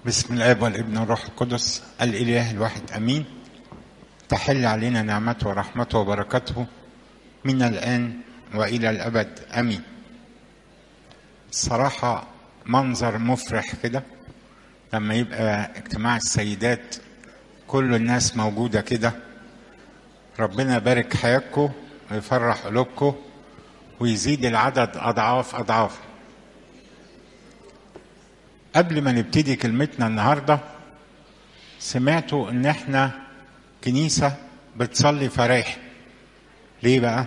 بسم الاب والابن والروح القدس الاله الواحد امين تحل علينا نعمته ورحمته وبركاته من الان والى الابد امين الصراحه منظر مفرح كده لما يبقى اجتماع السيدات كل الناس موجوده كده ربنا يبارك حياتكم ويفرح قلوبكم ويزيد العدد اضعاف اضعاف قبل ما نبتدي كلمتنا النهارده سمعتوا ان احنا كنيسه بتصلي فرايح ليه بقى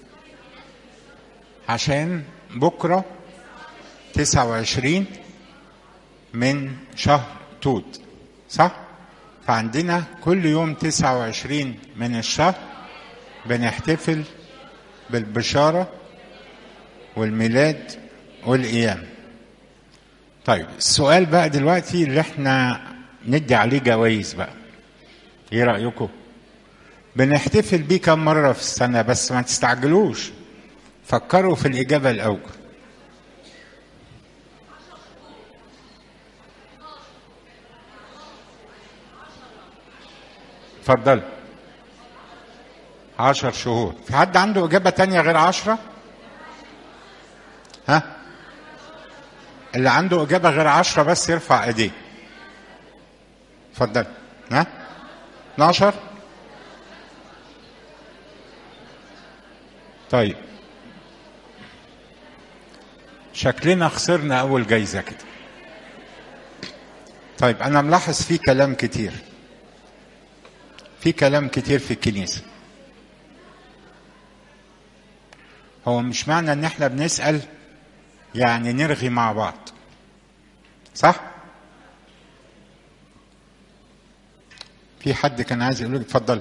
عشان بكره 29 من شهر توت صح فعندنا كل يوم 29 من الشهر بنحتفل بالبشاره والميلاد والقيام طيب السؤال بقى دلوقتي اللي احنا ندي عليه جوائز بقى ايه رايكم بنحتفل بيه كم مره في السنه بس ما تستعجلوش فكروا في الاجابه الاول اتفضل عشر شهور في حد عنده إجابة تانية غير عشرة ها اللي عنده إجابة غير عشرة بس يرفع إيديه اتفضل ها 12 طيب شكلنا خسرنا أول جايزة كده طيب أنا ملاحظ فيه كلام كتير في كلام كتير في الكنيسة هو مش معنى ان احنا بنسأل يعني نرغي مع بعض صح في حد كان عايز يقول لك اتفضل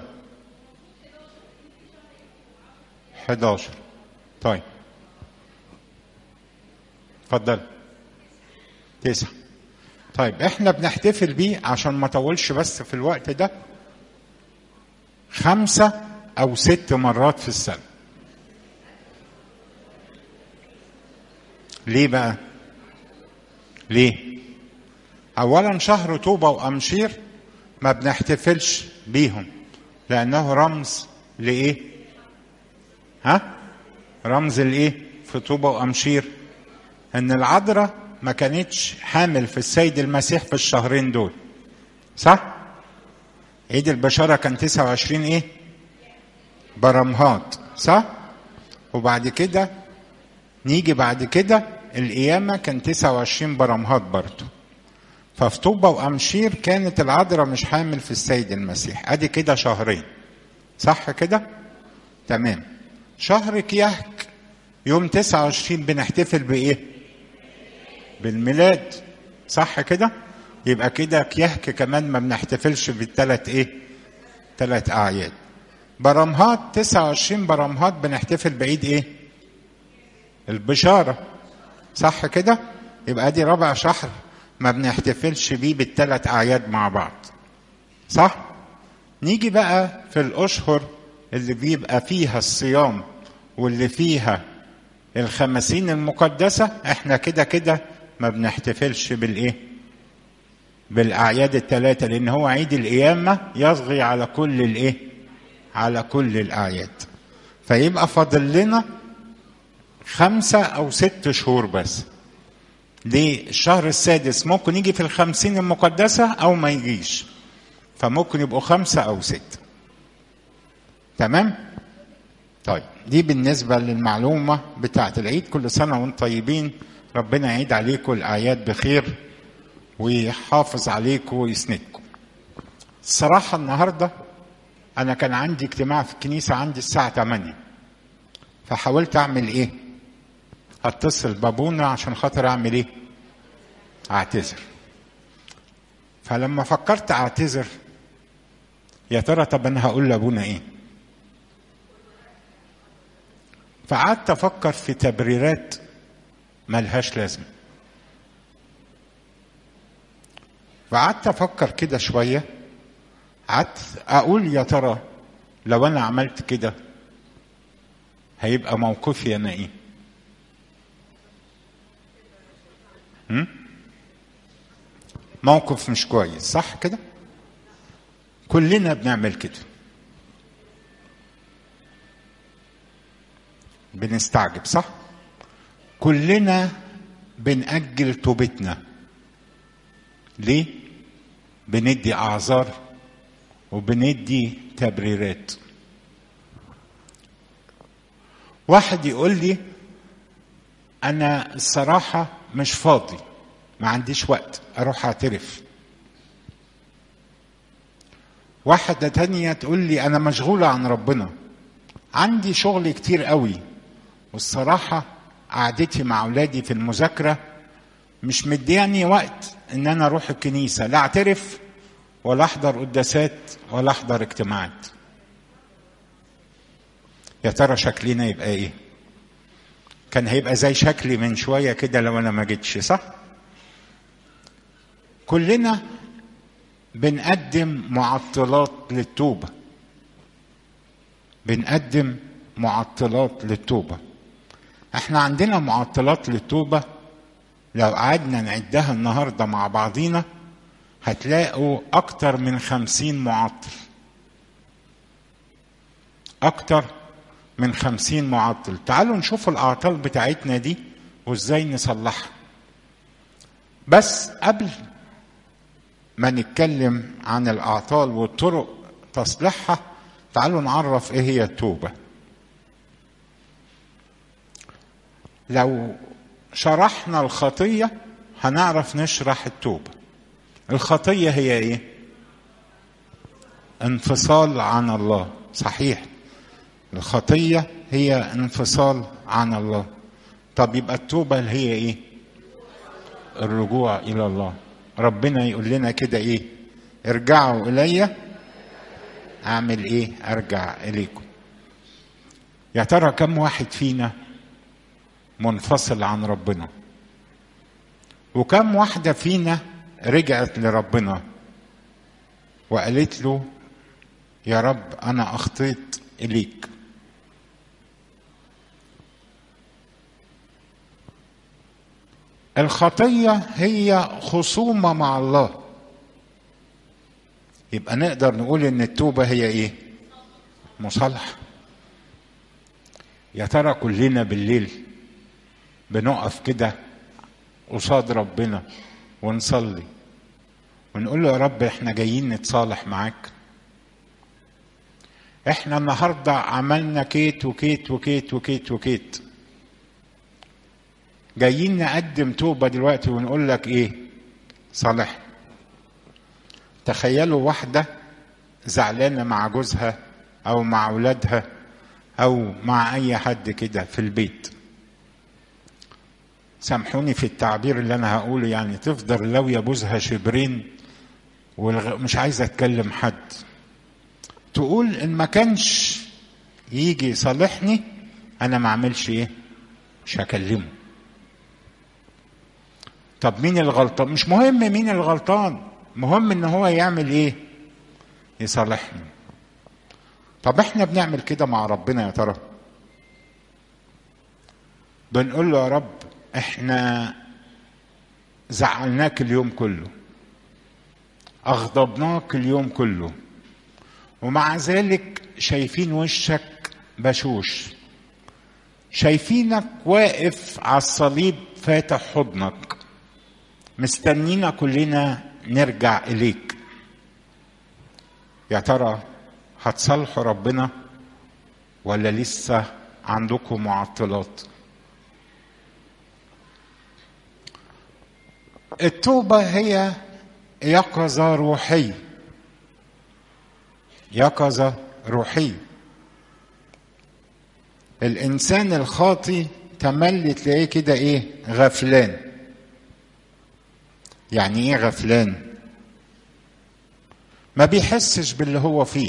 11 طيب اتفضل تسعة طيب احنا بنحتفل بيه عشان ما اطولش بس في الوقت ده خمسة أو ست مرات في السنة ليه بقى؟ ليه؟ أولا شهر طوبة وأمشير ما بنحتفلش بيهم لأنه رمز لإيه؟ ها؟ رمز لإيه؟ في طوبة وأمشير إن العذراء ما كانتش حامل في السيد المسيح في الشهرين دول صح؟ عيد البشارة كان 29 ايه برمهات صح وبعد كده نيجي بعد كده القيامة كان 29 برمهات برضه ففي طوبة وأمشير كانت العذراء مش حامل في السيد المسيح ادي كده شهرين صح كده تمام شهر كيهك يوم 29 بنحتفل بايه بالميلاد صح كده يبقى كده كيهك كمان ما بنحتفلش بالثلاث ايه ثلاث اعياد برمهات 29 برمهات بنحتفل بعيد ايه البشارة صح كده يبقى دي رابع شهر ما بنحتفلش بيه بالثلاث اعياد مع بعض صح نيجي بقى في الاشهر اللي بيبقى فيها الصيام واللي فيها الخمسين المقدسة احنا كده كده ما بنحتفلش بالايه بالاعياد الثلاثه لان هو عيد القيامه يصغي على كل الايه على كل الاعياد فيبقى فاضل لنا خمسة أو ست شهور بس ليه الشهر السادس ممكن يجي في الخمسين المقدسة أو ما يجيش فممكن يبقوا خمسة أو ستة تمام طيب دي بالنسبة للمعلومة بتاعة العيد كل سنة وانتم طيبين ربنا يعيد عليكم الأعياد بخير ويحافظ عليكم ويسندكم الصراحة النهاردة أنا كان عندي اجتماع في الكنيسة عندي الساعة 8 فحاولت أعمل إيه؟ أتصل بابونا عشان خاطر أعمل إيه؟ أعتذر فلما فكرت أعتذر يا ترى طب أنا هقول لأبونا إيه؟ فقعدت أفكر في تبريرات ملهاش لازمه فقعدت افكر كده شويه قعدت اقول يا ترى لو انا عملت كده هيبقى موقفي انا ايه موقف مش كويس صح كده كلنا بنعمل كده بنستعجب صح كلنا بنأجل توبتنا ليه بندي اعذار وبندي تبريرات واحد يقول لي انا الصراحه مش فاضي ما عنديش وقت اروح اعترف واحدة تانية تقول لي أنا مشغولة عن ربنا عندي شغل كتير قوي والصراحة قعدتي مع أولادي في المذاكرة مش مدياني وقت إن أنا أروح الكنيسة لا أعترف ولا أحضر قداسات ولا أحضر اجتماعات يا ترى شكلنا يبقى إيه؟ كان هيبقى زي شكلي من شوية كده لو أنا ما جيتش صح؟ كلنا بنقدم معطلات للتوبة بنقدم معطلات للتوبة احنا عندنا معطلات للتوبة لو قعدنا نعدها النهاردة مع بعضينا هتلاقوا أكتر من خمسين معطل أكتر من خمسين معطل تعالوا نشوف الأعطال بتاعتنا دي وإزاي نصلحها بس قبل ما نتكلم عن الأعطال والطرق تصليحها تعالوا نعرف إيه هي التوبة لو شرحنا الخطية هنعرف نشرح التوبة الخطية هي إيه؟ انفصال عن الله صحيح الخطية هي انفصال عن الله طب يبقى التوبة اللي هي إيه؟ الرجوع إلى الله ربنا يقول لنا كده ايه ارجعوا الي اعمل ايه ارجع اليكم يا ترى كم واحد فينا منفصل عن ربنا وكم واحده فينا رجعت لربنا وقالت له يا رب انا اخطيت اليك الخطيه هي خصومه مع الله يبقى نقدر نقول ان التوبه هي ايه مصالحه يا ترى كلنا بالليل بنقف كده قصاد ربنا ونصلي ونقول له يا رب احنا جايين نتصالح معاك احنا النهارده عملنا كيت وكيت وكيت وكيت وكيت جايين نقدم توبه دلوقتي ونقول لك ايه صالح تخيلوا واحده زعلانه مع جوزها او مع اولادها او مع اي حد كده في البيت سامحوني في التعبير اللي انا هقوله يعني تفضل لو يبوزها شبرين ومش عايزه اتكلم حد تقول ان ما كانش يجي يصالحني انا ما اعملش ايه مش هكلمه طب مين الغلطان مش مهم مين الغلطان مهم ان هو يعمل ايه يصالحني طب احنا بنعمل كده مع ربنا يا ترى بنقول له يا رب احنا زعلناك اليوم كله اغضبناك اليوم كله ومع ذلك شايفين وشك بشوش شايفينك واقف على الصليب فاتح حضنك مستنينا كلنا نرجع اليك يا ترى هتصالحوا ربنا ولا لسه عندكم معطلات التوبة هي يقظة روحية يقظة روحية الإنسان الخاطي تملي تلاقيه كده إيه غفلان يعني إيه غفلان ما بيحسش باللي هو فيه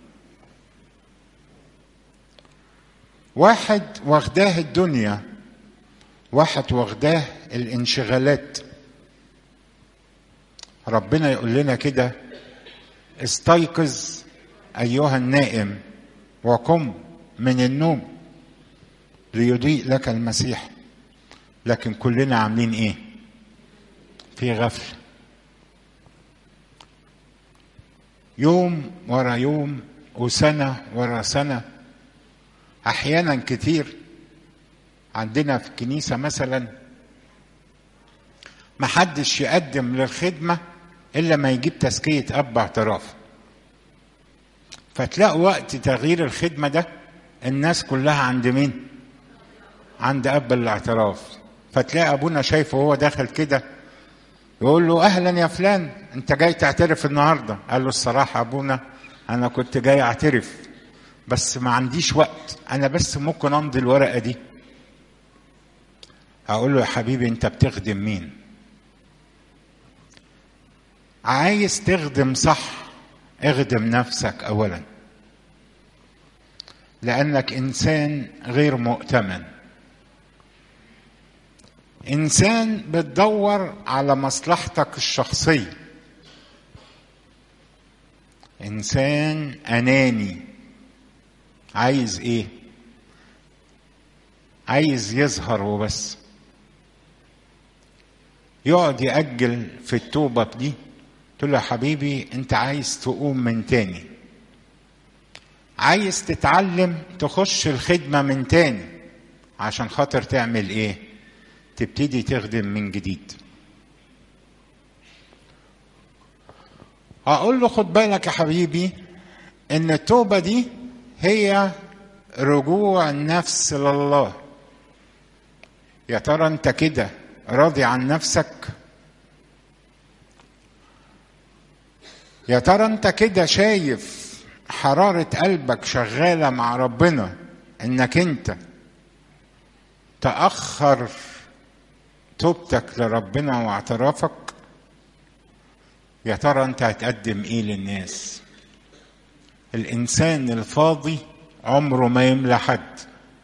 واحد واخداه الدنيا واحد واخداه الانشغالات ربنا يقول لنا كده استيقظ ايها النائم وقم من النوم ليضيء لك المسيح لكن كلنا عاملين ايه في غفله يوم ورا يوم وسنة ورا سنة أحيانا كتير عندنا في الكنيسة مثلا محدش يقدم للخدمة إلا ما يجيب تزكية أب اعتراف فتلاقوا وقت تغيير الخدمة ده الناس كلها عند مين؟ عند أب الاعتراف فتلاقي أبونا شايفه وهو داخل كده يقول له أهلا يا فلان أنت جاي تعترف النهاردة قال له الصراحة أبونا أنا كنت جاي أعترف بس ما عنديش وقت أنا بس ممكن أمضي الورقة دي أقول له يا حبيبي أنت بتخدم مين؟ عايز تخدم صح اخدم نفسك اولا لانك انسان غير مؤتمن انسان بتدور على مصلحتك الشخصيه انسان اناني عايز ايه عايز يظهر وبس يقعد يأجل في التوبة دي تقول له يا حبيبي انت عايز تقوم من تاني عايز تتعلم تخش الخدمة من تاني عشان خاطر تعمل ايه تبتدي تخدم من جديد اقول له خد بالك يا حبيبي ان التوبة دي هي رجوع النفس لله يا ترى انت كده راضي عن نفسك يا ترى انت كده شايف حرارة قلبك شغالة مع ربنا انك انت تأخر توبتك لربنا واعترافك يا ترى انت هتقدم ايه للناس الانسان الفاضي عمره ما يملى حد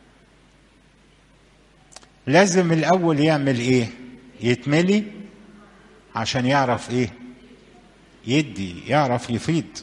لازم الاول يعمل ايه يتملي عشان يعرف ايه يدي يعرف يفيد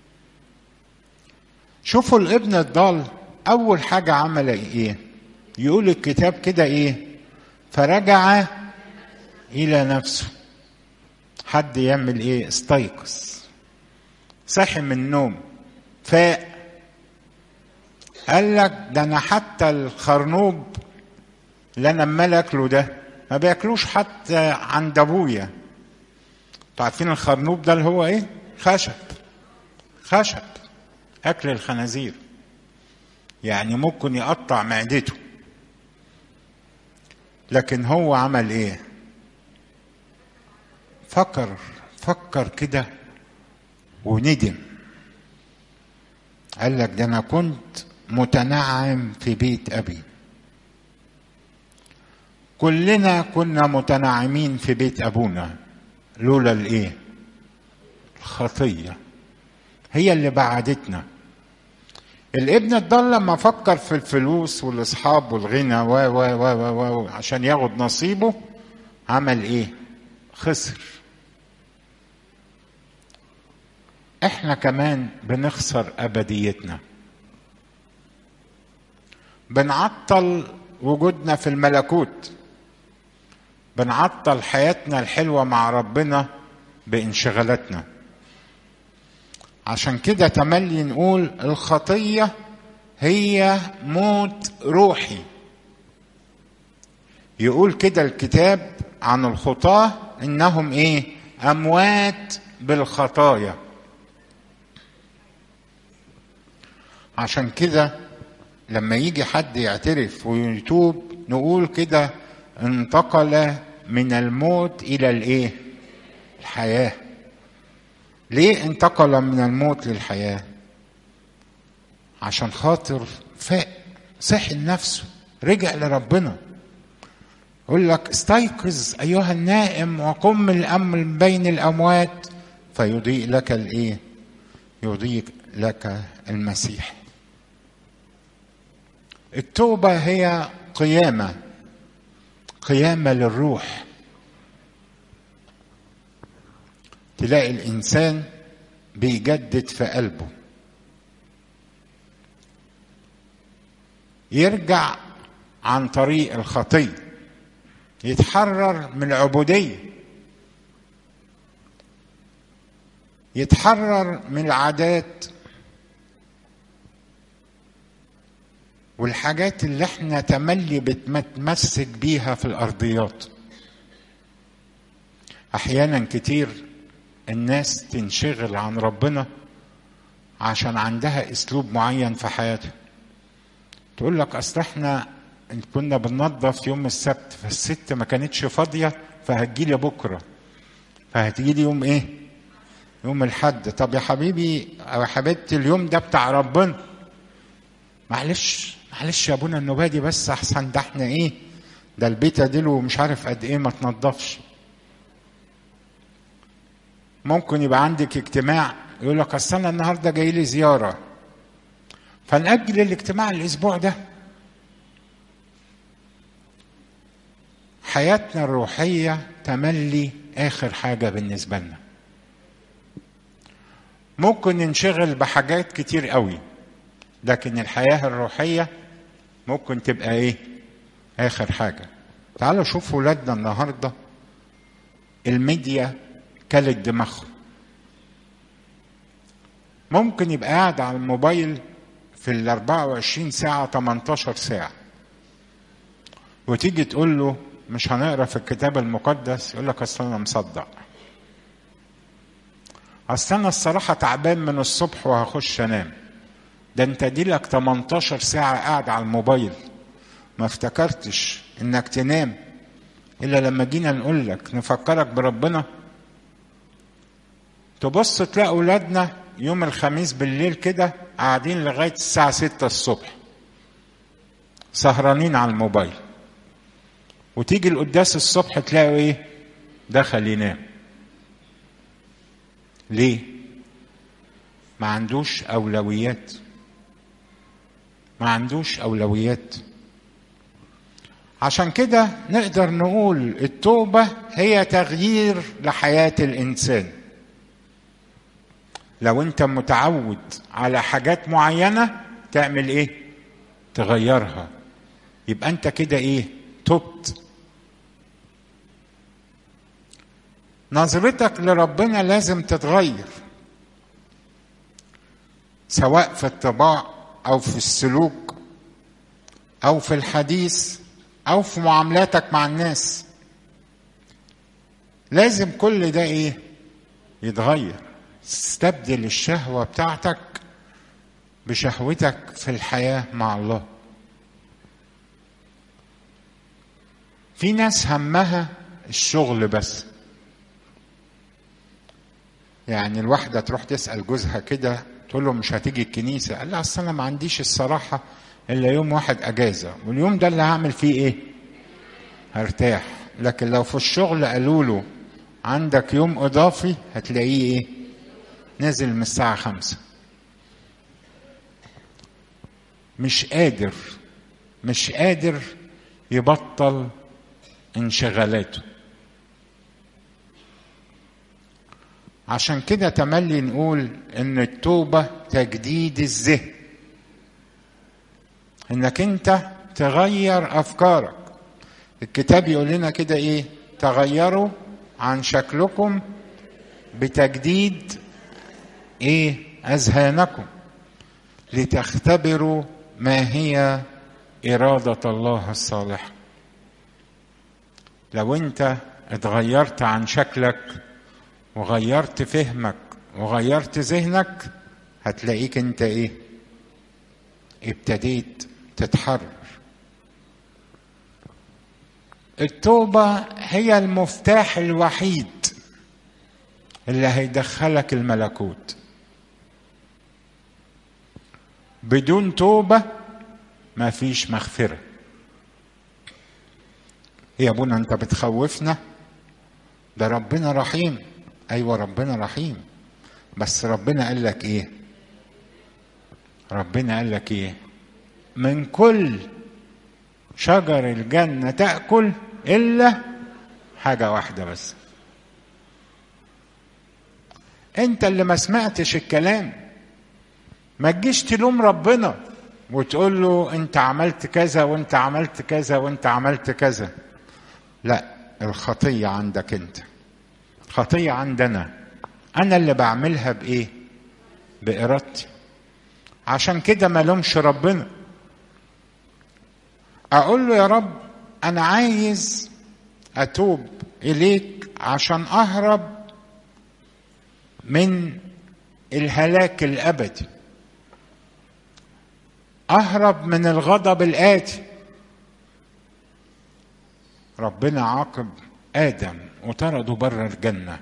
شوفوا الابن الضال اول حاجه عمل ايه يقول الكتاب كده ايه فرجع الى نفسه حد يعمل ايه استيقظ صحي من النوم فاق قال لك ده انا حتى الخرنوب اللي انا عمال اكله ده ما بياكلوش حتى عند ابويا انتوا عارفين الخرنوب ده اللي هو ايه خشب خشب اكل الخنازير يعني ممكن يقطع معدته لكن هو عمل ايه فكر فكر كده وندم قال لك ده انا كنت متنعم في بيت ابي كلنا كنا متنعمين في بيت ابونا لولا الايه الخطيه هي اللي بعدتنا الابن الضال لما فكر في الفلوس والاصحاب والغنى و و و و و عشان ياخد نصيبه عمل ايه خسر احنا كمان بنخسر ابديتنا بنعطل وجودنا في الملكوت بنعطل حياتنا الحلوه مع ربنا بانشغالاتنا عشان كده تملي نقول الخطيه هي موت روحي يقول كده الكتاب عن الخطاه انهم ايه اموات بالخطايا عشان كده لما يجي حد يعترف ويتوب نقول كده انتقل من الموت الى الايه الحياه ليه انتقل من الموت للحياه عشان خاطر فاق صحي لنفسه رجع لربنا يقول لك استيقظ ايها النائم وقم من الامر بين الاموات فيضيء لك الايه يضيء لك المسيح التوبه هي قيامه قيامه للروح تلاقي الانسان بيجدد في قلبه يرجع عن طريق الخطيه يتحرر من العبوديه يتحرر من العادات والحاجات اللي احنا تملي بتمسك بيها في الارضيات احيانا كتير الناس تنشغل عن ربنا عشان عندها اسلوب معين في حياتها تقول لك اصل احنا كنا بننظف يوم السبت فالست ما كانتش فاضيه فهتجيلي بكره فهتجيلي يوم ايه يوم الحد طب يا حبيبي او يا حبيبتي اليوم ده بتاع ربنا معلش معلش يا ابونا النبادي بس احسن ده احنا ايه ده البيت اديله مش عارف قد ايه ما تنضفش ممكن يبقى عندك اجتماع يقول لك اصل انا النهارده جاي لي زياره فنأجل الاجتماع الاسبوع ده حياتنا الروحيه تملي اخر حاجه بالنسبه لنا ممكن ننشغل بحاجات كتير قوي لكن الحياه الروحيه ممكن تبقى ايه اخر حاجه تعالوا شوفوا ولادنا النهارده الميديا كلت دماغهم ممكن يبقى قاعد على الموبايل في ال 24 ساعة 18 ساعة وتيجي تقول له مش هنقرا في الكتاب المقدس يقول لك اصل انا مصدق اصل انا الصراحة تعبان من الصبح وهخش انام ده انت دي لك 18 ساعة قاعد على الموبايل ما افتكرتش انك تنام الا لما جينا نقول لك نفكرك بربنا تبص تلاقي اولادنا يوم الخميس بالليل كده قاعدين لغايه الساعه 6 الصبح سهرانين على الموبايل وتيجي القداس الصبح تلاقوا ايه دخل ينام ليه ما عندوش اولويات ما عندوش اولويات عشان كده نقدر نقول التوبه هي تغيير لحياه الانسان لو انت متعود على حاجات معينه تعمل ايه تغيرها يبقى انت كده ايه تبت نظرتك لربنا لازم تتغير سواء في الطباع او في السلوك او في الحديث او في معاملاتك مع الناس لازم كل ده ايه يتغير استبدل الشهوة بتاعتك بشهوتك في الحياة مع الله في ناس همها الشغل بس يعني الواحدة تروح تسأل جوزها كده تقول له مش هتيجي الكنيسة قال لها أصل أنا ما عنديش الصراحة إلا يوم واحد أجازة واليوم ده اللي هعمل فيه إيه؟ هرتاح لكن لو في الشغل قالوا له عندك يوم إضافي هتلاقيه إيه؟ نازل من الساعة خمسة مش قادر مش قادر يبطل انشغالاته عشان كده تملي نقول ان التوبة تجديد الذهن انك انت تغير افكارك الكتاب يقول لنا كده ايه تغيروا عن شكلكم بتجديد ايه اذهانكم لتختبروا ما هي اراده الله الصالحه لو انت اتغيرت عن شكلك وغيرت فهمك وغيرت ذهنك هتلاقيك انت ايه ابتديت تتحرر التوبه هي المفتاح الوحيد اللي هيدخلك الملكوت بدون توبة ما فيش مغفرة يا ابونا انت بتخوفنا ده ربنا رحيم ايوه ربنا رحيم بس ربنا قال لك ايه ربنا قال لك ايه من كل شجر الجنة تأكل إلا حاجة واحدة بس انت اللي ما سمعتش الكلام ما تجيش تلوم ربنا وتقول له انت عملت كذا وانت عملت كذا وانت عملت كذا لا الخطية عندك انت خطية عندنا انا اللي بعملها بايه بارادتي عشان كده ما لومش ربنا اقول له يا رب انا عايز اتوب اليك عشان اهرب من الهلاك الابدي اهرب من الغضب الاتي ربنا عاقب ادم وطرده بره الجنه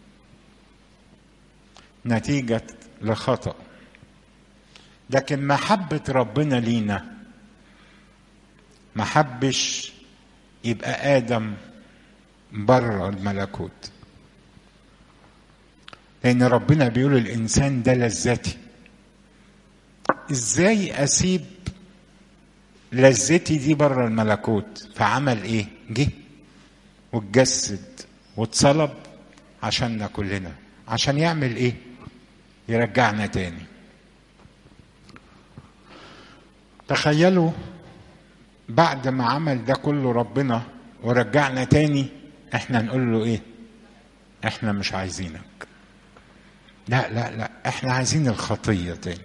نتيجه لخطأ لكن محبه ربنا لينا ما حبش يبقى ادم بره الملكوت لان ربنا بيقول الانسان ده لذتي ازاي اسيب لذتي دي بره الملكوت فعمل ايه جه واتجسد واتصلب عشاننا كلنا عشان يعمل ايه يرجعنا تاني تخيلوا بعد ما عمل ده كله ربنا ورجعنا تاني احنا نقول له ايه احنا مش عايزينك لا لا لا احنا عايزين الخطية تاني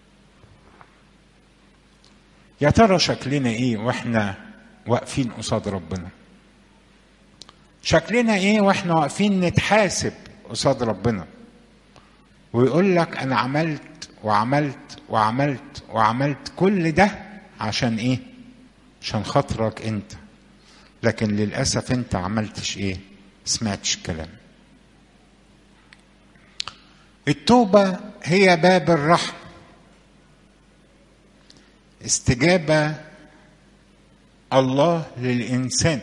يا ترى شكلنا ايه واحنا واقفين قصاد ربنا شكلنا ايه واحنا واقفين نتحاسب قصاد ربنا ويقول لك انا عملت وعملت وعملت وعملت كل ده عشان ايه عشان خاطرك انت لكن للاسف انت عملتش ايه سمعتش الكلام التوبه هي باب الرحم استجابه الله للانسان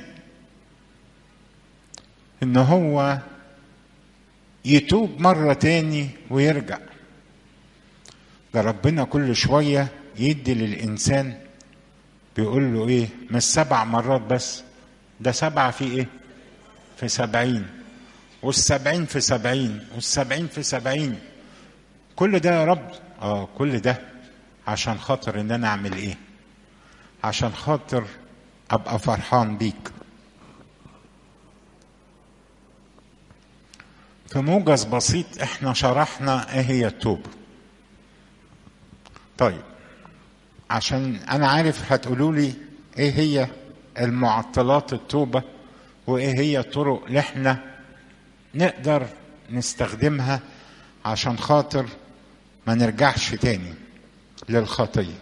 ان هو يتوب مره تاني ويرجع ده ربنا كل شويه يدي للانسان بيقول له ايه مش سبع مرات بس ده سبعة في ايه في سبعين والسبعين في سبعين والسبعين في سبعين كل ده يا رب اه كل ده عشان خاطر ان انا اعمل ايه عشان خاطر ابقى فرحان بيك في موجز بسيط احنا شرحنا ايه هي التوبه طيب عشان انا عارف هتقولوا لي ايه هي المعطلات التوبه وايه هي الطرق اللي احنا نقدر نستخدمها عشان خاطر ما نرجعش تاني للخطيه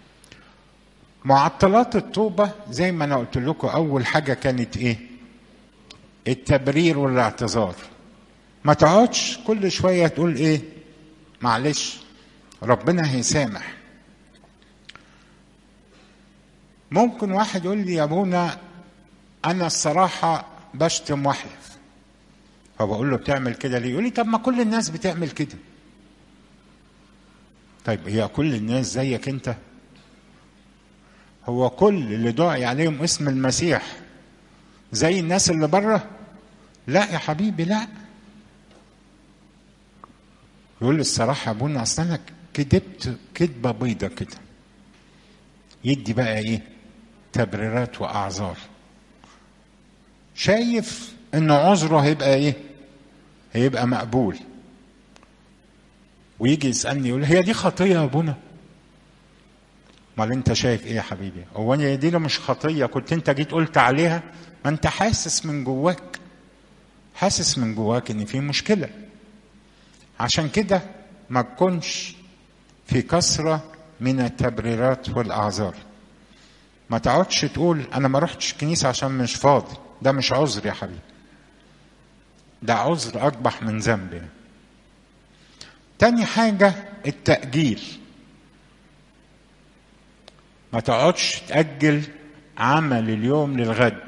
معطلات التوبه زي ما انا قلت لكم اول حاجه كانت ايه التبرير والاعتذار ما تقعدش كل شويه تقول ايه معلش ربنا هيسامح ممكن واحد يقول لي يا ابونا انا الصراحه بشتم واحلف فبقول له بتعمل كده ليه يقول لي طب ما كل الناس بتعمل كده طيب هي كل الناس زيك انت هو كل اللي دعي عليهم اسم المسيح زي الناس اللي بره لا يا حبيبي لا يقول لي الصراحه يا ابونا اصل انا كدبت كدبه بيضه كده يدي بقى ايه تبريرات واعذار شايف ان عذره هيبقى ايه هيبقى مقبول ويجي يسالني يقول هي دي خطيه يا ابونا امال انت شايف ايه يا حبيبي هو انا دي لو مش خطيه كنت انت جيت قلت عليها ما انت حاسس من جواك حاسس من جواك ان في مشكله عشان كده ما تكونش في كثره من التبريرات والاعذار ما تقعدش تقول انا ما رحتش كنيسه عشان مش فاضي ده مش عذر يا حبيبي ده عذر اقبح من ذنب تاني حاجه التاجيل ما تقعدش تاجل عمل اليوم للغد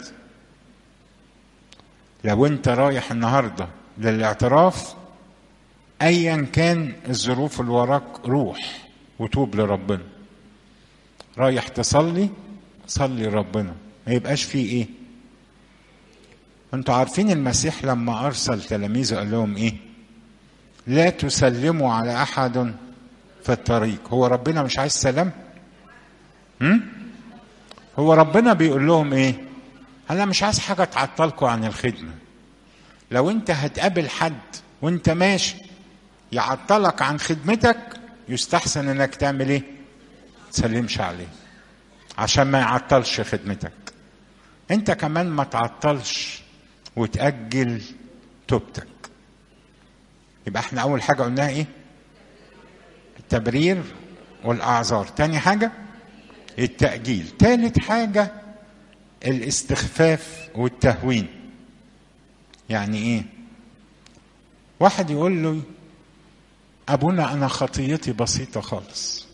لو انت رايح النهارده للاعتراف ايا كان الظروف اللي وراك روح وتوب لربنا رايح تصلي صلي ربنا ما يبقاش فيه ايه انتوا عارفين المسيح لما ارسل تلاميذه قال لهم ايه لا تسلموا على احد في الطريق هو ربنا مش عايز سلام هم؟ هو ربنا بيقول لهم ايه انا مش عايز حاجه تعطلكم عن الخدمه لو انت هتقابل حد وانت ماشي يعطلك عن خدمتك يستحسن انك تعمل ايه تسلمش عليه عشان ما يعطلش خدمتك انت كمان ما تعطلش وتأجل توبتك يبقى احنا اول حاجة قلناها ايه التبرير والاعذار تاني حاجة التأجيل تالت حاجة الاستخفاف والتهوين يعني ايه واحد يقول له ابونا انا خطيتي بسيطة خالص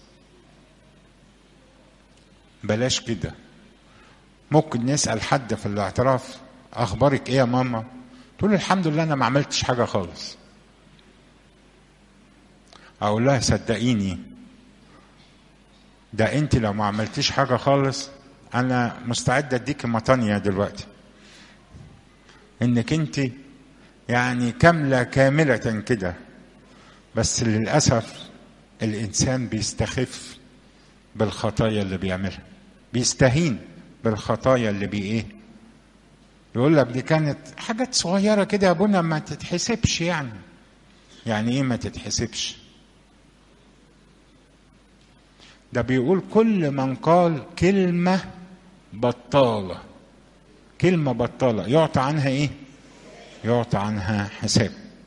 بلاش كده ممكن نسأل حد في الاعتراف اخبارك ايه يا ماما تقول الحمد لله انا ما عملتش حاجة خالص اقول لها صدقيني ده انت لو ما عملتيش حاجة خالص انا مستعد اديك مطانية دلوقتي انك انت يعني كاملة كاملة كده بس للأسف الإنسان بيستخف بالخطايا اللي بيعملها بيستهين بالخطايا اللي بي إيه يقول لك دي كانت حاجات صغيرة كده يا ابونا ما تتحسبش يعني يعني إيه ما تتحسبش ده بيقول كل من قال كلمة بطالة كلمة بطالة يعطى عنها إيه يعطى عنها حساب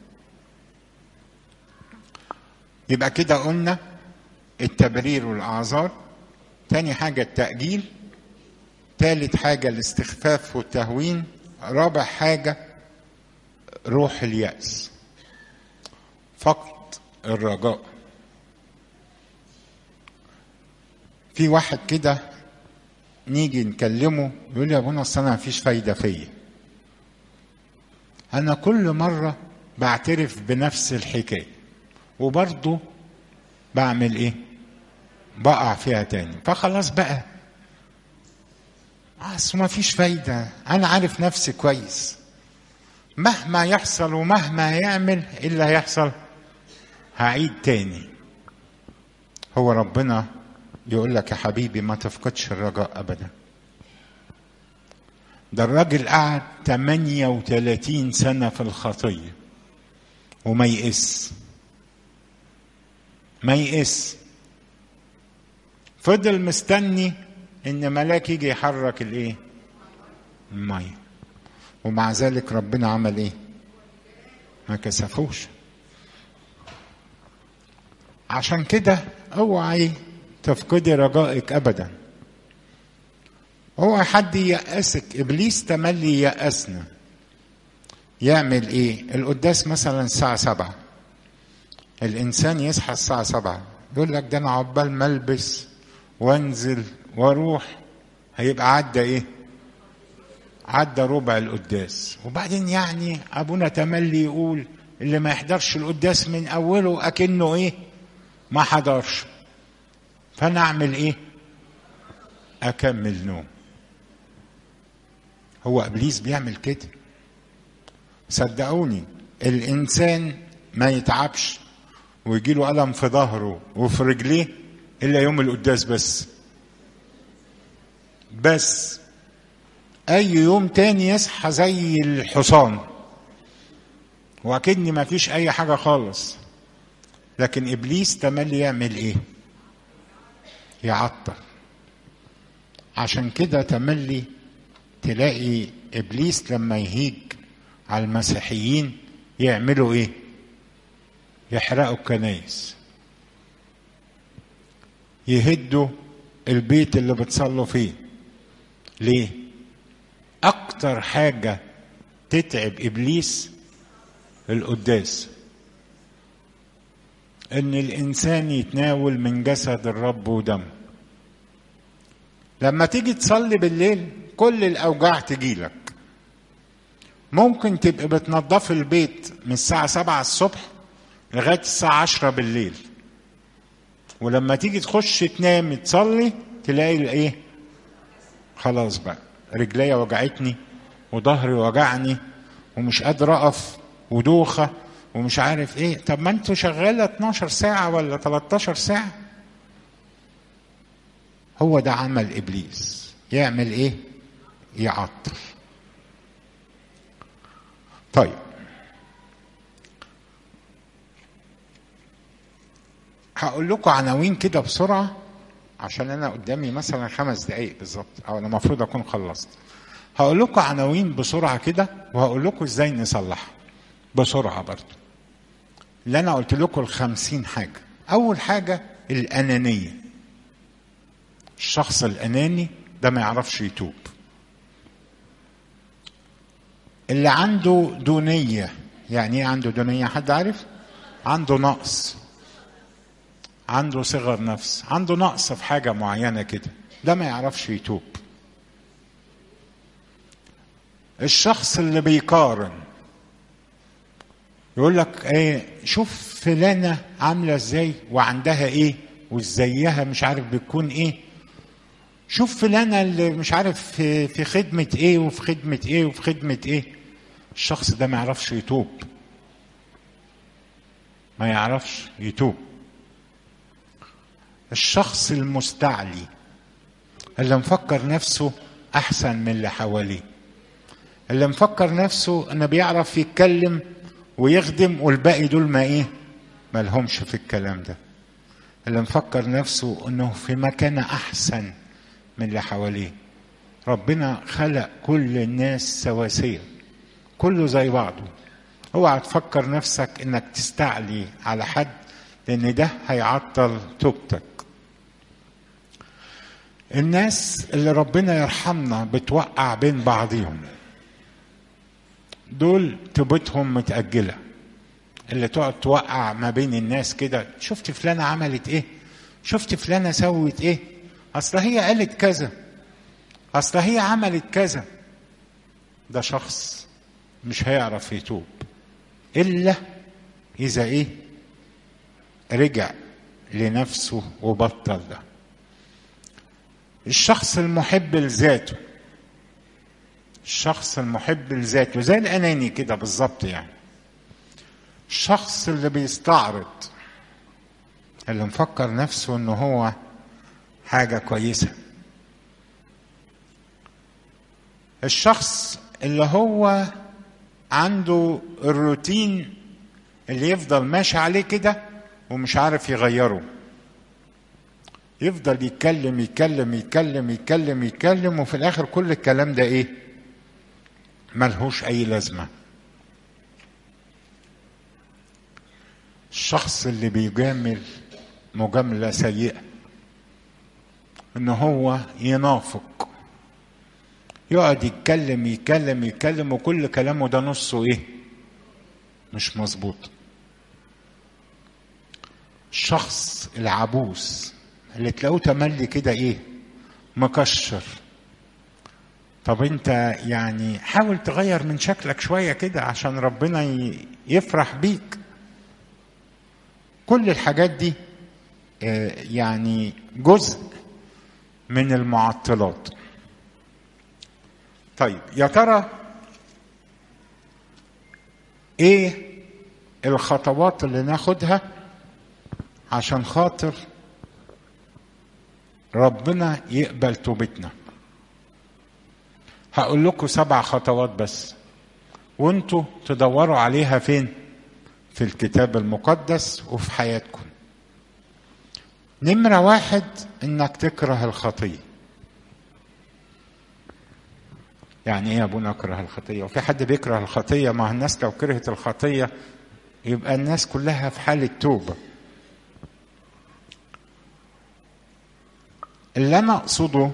يبقى كده قلنا التبرير والأعذار تاني حاجة التأجيل تالت حاجة الاستخفاف والتهوين رابع حاجة روح اليأس فقد الرجاء في واحد كده نيجي نكلمه يقول لي يا ابونا اصل انا مفيش فايده فيا انا كل مره بعترف بنفس الحكايه وبرضه بعمل ايه بقع فيها تاني فخلاص بقى اصل ما فيش فايده انا عارف نفسي كويس مهما يحصل ومهما هيعمل ايه اللي هيحصل هعيد تاني هو ربنا يقول لك يا حبيبي ما تفقدش الرجاء ابدا ده الراجل قعد 38 سنة في الخطية وما يئس ما يئس فضل مستني ان ملاك يجي يحرك الايه المية ومع ذلك ربنا عمل ايه ما كسفوش عشان كده اوعي تفقدي رجائك ابدا اوعى حد ييأسك ابليس تملي ييأسنا يعمل ايه القداس مثلا الساعة سبعة الانسان يصحى الساعة سبعة يقول لك ده انا عقبال ما البس وانزل واروح هيبقى عدى ايه عدى ربع القداس وبعدين يعني ابونا تملي يقول اللي ما يحضرش القداس من اوله اكنه ايه ما حضرش فانا اعمل ايه اكمل نوم هو ابليس بيعمل كده صدقوني الانسان ما يتعبش ويجي له الم في ظهره وفي رجليه الا يوم القداس بس بس اي يوم تاني يصحى زي الحصان واكني ما فيش اي حاجه خالص لكن ابليس تملي يعمل ايه يعطل عشان كده تملي تلاقي ابليس لما يهيج على المسيحيين يعملوا ايه يحرقوا الكنايس يهدوا البيت اللي بتصلوا فيه ليه اكتر حاجه تتعب ابليس القداس ان الانسان يتناول من جسد الرب ودمه لما تيجي تصلي بالليل كل الاوجاع تجيلك ممكن تبقى بتنضف البيت من الساعة سبعة الصبح لغاية الساعة عشرة بالليل ولما تيجي تخش تنام تصلي تلاقي الايه خلاص بقى رجليا وجعتني وظهري وجعني ومش قادر اقف ودوخه ومش عارف ايه طب ما انتوا شغاله 12 ساعه ولا 13 ساعه هو ده عمل ابليس يعمل ايه يعطل طيب هقول لكم عناوين كده بسرعه عشان انا قدامي مثلا خمس دقائق بالظبط او انا المفروض اكون خلصت هقول لكم عناوين بسرعه كده وهقول لكم ازاي نصلحها بسرعه برضو اللي انا قلت لكم الخمسين حاجه اول حاجه الانانيه الشخص الاناني ده ما يعرفش يتوب اللي عنده دونيه يعني ايه عنده دونيه حد عارف عنده نقص عنده صغر نفس عنده نقص في حاجه معينه كده ده ما يعرفش يتوب الشخص اللي بيقارن يقول لك ايه شوف فلانه عامله ازاي وعندها ايه وازيها مش عارف بتكون ايه شوف فلانه اللي مش عارف في, في خدمه ايه وفي خدمه ايه وفي خدمه ايه الشخص ده ما يعرفش يتوب ما يعرفش يتوب الشخص المستعلي اللي مفكر نفسه احسن من اللي حواليه اللي مفكر نفسه انه بيعرف يتكلم ويخدم والباقي دول ما ايه ما لهمش في الكلام ده اللي مفكر نفسه انه في مكانه احسن من اللي حواليه ربنا خلق كل الناس سواسية كله زي بعضه اوعى تفكر نفسك انك تستعلي على حد لان ده هيعطل توبتك الناس اللي ربنا يرحمنا بتوقع بين بعضيهم دول توبتهم متأجلة اللي تقعد توقع ما بين الناس كده شفت فلانة عملت ايه شفت فلانة سوت ايه اصل هي قالت كذا اصل هي عملت كذا ده شخص مش هيعرف يتوب الا اذا ايه رجع لنفسه وبطل ده الشخص المحب لذاته الشخص المحب لذاته زي الاناني كده بالظبط يعني الشخص اللي بيستعرض اللي مفكر نفسه انه هو حاجة كويسة الشخص اللي هو عنده الروتين اللي يفضل ماشي عليه كده ومش عارف يغيره يفضل يتكلم يتكلم يتكلم يتكلم يتكلم وفي الاخر كل الكلام ده ايه ملهوش اي لازمه الشخص اللي بيجامل مجامله سيئه ان هو ينافق يقعد يتكلم يتكلم يتكلم وكل كلامه ده نصه ايه مش مظبوط الشخص العبوس اللي تلاقوه تملي كده ايه مكشر طب انت يعني حاول تغير من شكلك شويه كده عشان ربنا يفرح بيك كل الحاجات دي يعني جزء من المعطلات طيب يا ترى ايه الخطوات اللي ناخدها عشان خاطر ربنا يقبل توبتنا هقول لكم سبع خطوات بس وانتوا تدوروا عليها فين في الكتاب المقدس وفي حياتكم نمرة واحد انك تكره الخطية يعني ايه يا ابونا اكره الخطية وفي حد بيكره الخطية ما الناس لو كرهت الخطية يبقى الناس كلها في حالة توبة اللي انا اقصده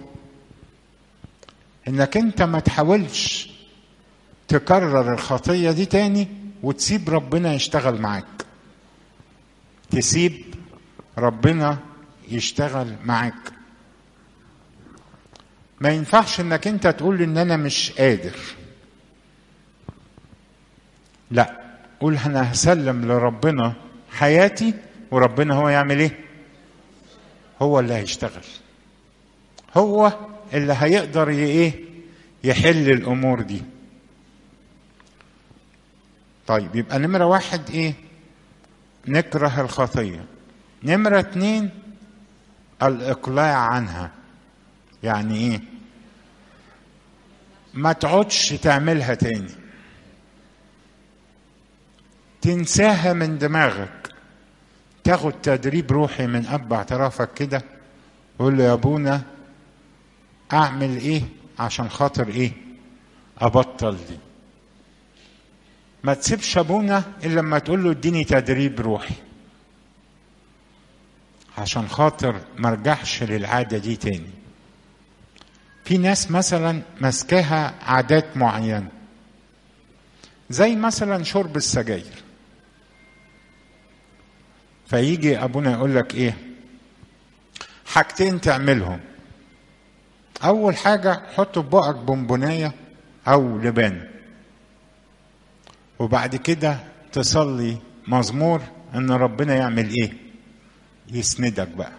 انك انت ما تحاولش تكرر الخطيه دي تاني وتسيب ربنا يشتغل معاك تسيب ربنا يشتغل معاك ما ينفعش انك انت تقول ان انا مش قادر لا قول انا هسلم لربنا حياتي وربنا هو يعمل ايه هو اللي هيشتغل هو اللي هيقدر ايه يحل الامور دي طيب يبقى نمرة واحد ايه نكره الخطية نمرة اتنين الاقلاع عنها يعني ايه ما تقعدش تعملها تاني تنساها من دماغك تاخد تدريب روحي من اب اعترافك كده قول له يا ابونا اعمل ايه عشان خاطر ايه ابطل دي ما تسيبش ابونا الا لما تقول له اديني تدريب روحي عشان خاطر ما ارجعش للعاده دي تاني في ناس مثلا ماسكاها عادات معينه زي مثلا شرب السجاير فيجي ابونا يقول لك ايه حاجتين تعملهم اول حاجه حط في بقك بونبونايه او لبان وبعد كده تصلي مزمور ان ربنا يعمل ايه يسندك بقى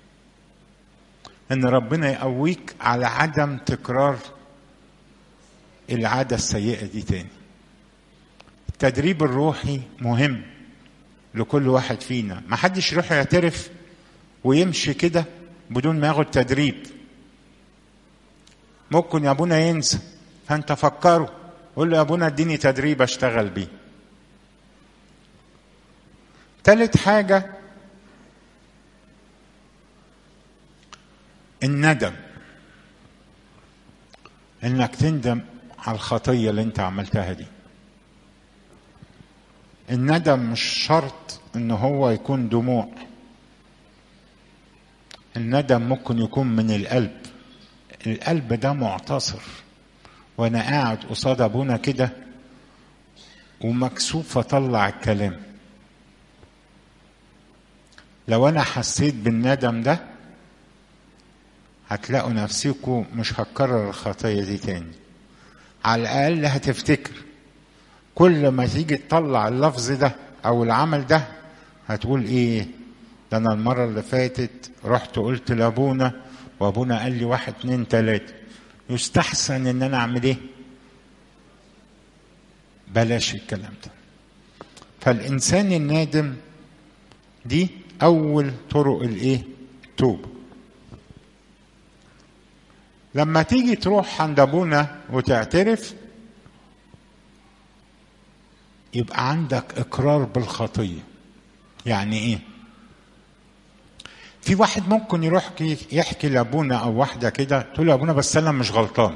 ان ربنا يقويك على عدم تكرار العاده السيئه دي تاني التدريب الروحي مهم لكل واحد فينا ما حدش يروح يعترف ويمشي كده بدون ما ياخد تدريب ممكن يا ابونا ينسى فانت فكره قول له يا ابونا اديني تدريب اشتغل بيه تالت حاجة الندم انك تندم على الخطية اللي انت عملتها دي الندم مش شرط ان هو يكون دموع الندم ممكن يكون من القلب القلب ده معتصر وانا قاعد قصاد ابونا كده ومكسوف اطلع الكلام لو انا حسيت بالندم ده هتلاقوا نفسكم مش هتكرر الخطية دي تاني على الأقل هتفتكر كل ما تيجي تطلع اللفظ ده أو العمل ده هتقول إيه ده أنا المرة اللي فاتت رحت قلت لأبونا وأبونا قال لي واحد اتنين تلاتة يستحسن إن أنا أعمل إيه بلاش الكلام ده فالإنسان النادم دي أول طرق الإيه توبه لما تيجي تروح عند ابونا وتعترف يبقى عندك اقرار بالخطيه يعني ايه في واحد ممكن يروح يحكي لابونا او واحده كده تقول له ابونا بس انا مش غلطان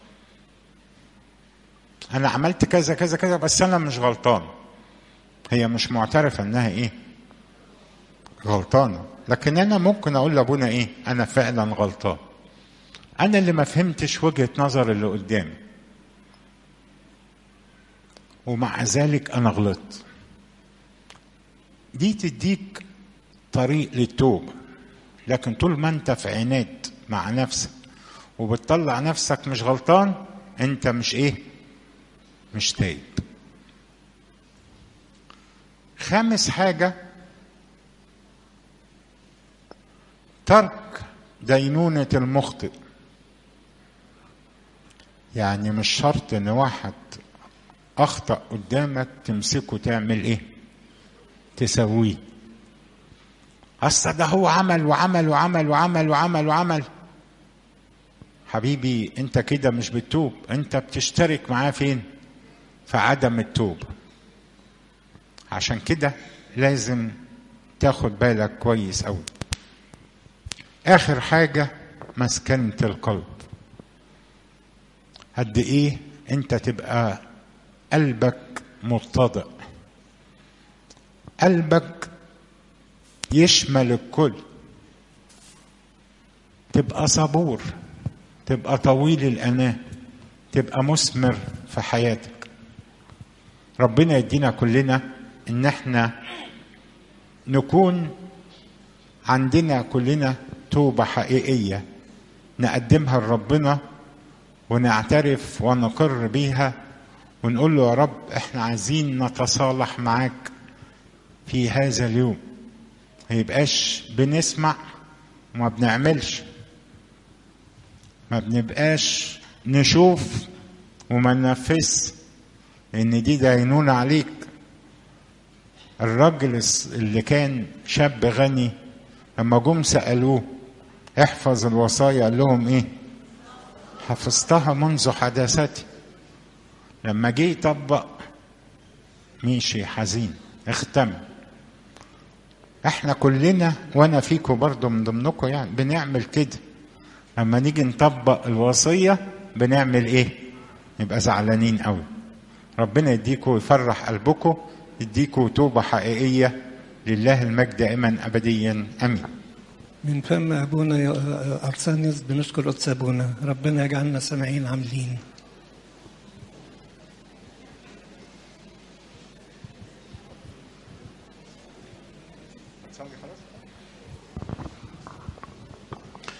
انا عملت كذا كذا كذا بس انا مش غلطان هي مش معترفه انها ايه غلطانه لكن انا ممكن اقول لابونا ايه انا فعلا غلطان انا اللي ما فهمتش وجهه نظر اللي قدامي ومع ذلك انا غلطت دي تديك طريق للتوبه لكن طول ما انت في عناد مع نفسك وبتطلع نفسك مش غلطان انت مش ايه مش تايب خامس حاجه ترك دينونه المخطئ يعني مش شرط ان واحد اخطا قدامك تمسكه تعمل ايه تسويه اصل ده هو عمل وعمل وعمل وعمل وعمل وعمل حبيبي انت كده مش بتتوب انت بتشترك معاه فين في عدم التوبه عشان كده لازم تاخد بالك كويس قوي اخر حاجه مسكنه القلب قد ايه انت تبقى قلبك متضع قلبك يشمل الكل تبقى صبور تبقى طويل الاناه تبقى مثمر في حياتك ربنا يدينا كلنا ان احنا نكون عندنا كلنا توبه حقيقيه نقدمها لربنا ونعترف ونقر بيها ونقول له يا رب احنا عايزين نتصالح معاك في هذا اليوم ما يبقاش بنسمع وما بنعملش ما بنبقاش نشوف وما ننفذ لان دي دينونة عليك الراجل اللي كان شاب غني لما جم سألوه احفظ الوصايا قال لهم ايه حفظتها منذ حداثتي لما جه يطبق مشي حزين اختم احنا كلنا وانا فيكم برضو من ضمنكم يعني بنعمل كده اما نيجي نطبق الوصيه بنعمل ايه نبقى زعلانين قوي ربنا يديكم ويفرح قلبكم يديكم توبه حقيقيه لله المجد دائما ابديا امين من فم ابونا يا ارسانيوس بنشكر قدس ابونا ربنا يجعلنا سامعين عاملين تصلي خلاص